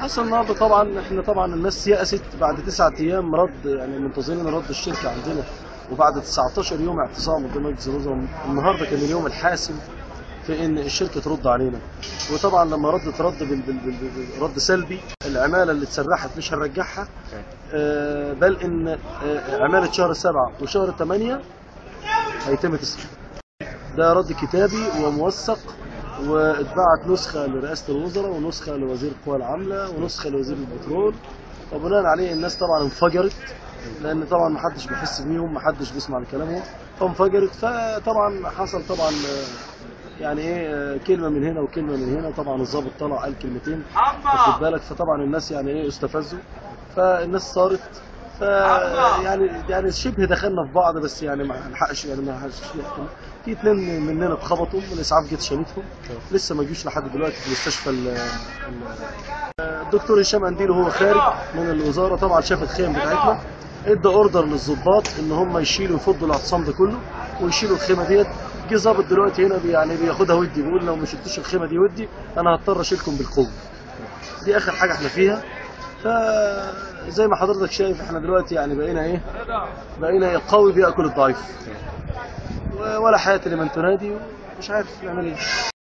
حصل النهارده طبعا احنا طبعا الناس يأست بعد تسعة ايام رد يعني منتظرين رد الشركه عندنا وبعد 19 يوم اعتصام قدام مجلس الوزراء النهارده كان اليوم الحاسم في ان الشركه ترد علينا وطبعا لما ردت رد بال بال بال بال رد سلبي العماله اللي اتسرحت مش هنرجعها آه، بل ان آه، عماله شهر سبعة وشهر ثمانية هيتم تسليمها ده رد كتابي وموثق واتبعت نسخة لرئاسة الوزراء ونسخة لوزير القوى العاملة ونسخة لوزير البترول وبناء عليه الناس طبعا انفجرت لان طبعا ما حدش بيحس بيهم ما حدش بيسمع لكلامهم فانفجرت فطبعا حصل طبعا آه، يعني ايه آه، كلمه من هنا وكلمه من هنا طبعا الضابط طلع قال كلمتين واخد بالك فطبعا الناس يعني ايه استفزوا فالناس صارت ف يعني يعني شبه دخلنا في بعض بس يعني ما لحقش يعني ما حدش في اتنين مننا اتخبطوا الاسعاف جت شالتهم لسه ما جوش لحد دلوقتي في مستشفى ال- ال- الدكتور هشام انديل وهو خارج من الوزاره طبعا شاف الخيم بتاعتنا ادى اوردر للظباط ان هم يشيلوا يفضوا الاعتصام ده كله ويشيلوا الخيمه ديت جه ظابط دلوقتي هنا بي- يعني بياخدها ودي بيقول لو ما شلتوش الخيمه دي ودي انا هضطر اشيلكم بالقوه دي اخر حاجه احنا فيها فزي ما حضرتك شايف احنا دلوقتي يعني بقينا ايه بقينا القوي بياكل الضعيف و- ولا حياه لمن تنادي مش عارف نعمل ايه